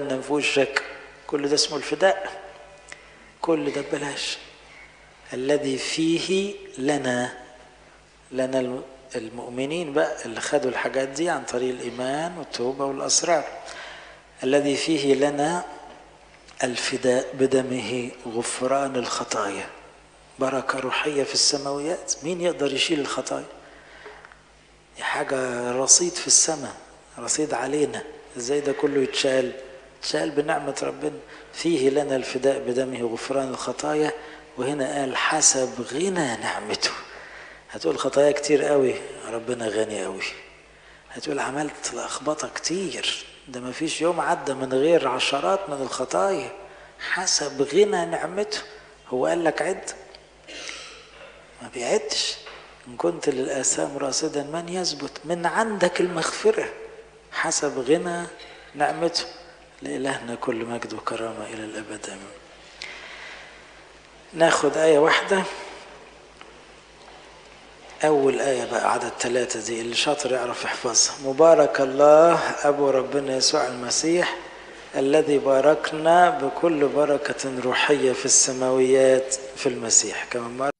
جهنم في وشك كل ده اسمه الفداء كل ده ببلاش الذي فيه لنا لنا المؤمنين بقى اللي خدوا الحاجات دي عن طريق الإيمان والتوبة والأسرار الذي فيه لنا الفداء بدمه غفران الخطايا بركة روحية في السماويات مين يقدر يشيل الخطايا دي حاجة رصيد في السماء رصيد علينا ازاي ده كله يتشال يتشال بنعمة ربنا فيه لنا الفداء بدمه غفران الخطايا وهنا قال حسب غنى نعمته هتقول خطايا كتير قوي ربنا غني قوي هتقول عملت لخبطه كتير ده ما فيش يوم عدى من غير عشرات من الخطايا حسب غنى نعمته هو قال لك عد ما بيعدش إن كنت للآثام راصدا من يثبت من عندك المغفرة حسب غنى نعمته لإلهنا كل مجد وكرامة إلى الأبد آمين ناخد آية واحدة أول آية بقى عدد ثلاثة دي اللي شاطر يعرف يحفظها مبارك الله أبو ربنا يسوع المسيح الذي باركنا بكل بركة روحية في السماويات في المسيح كما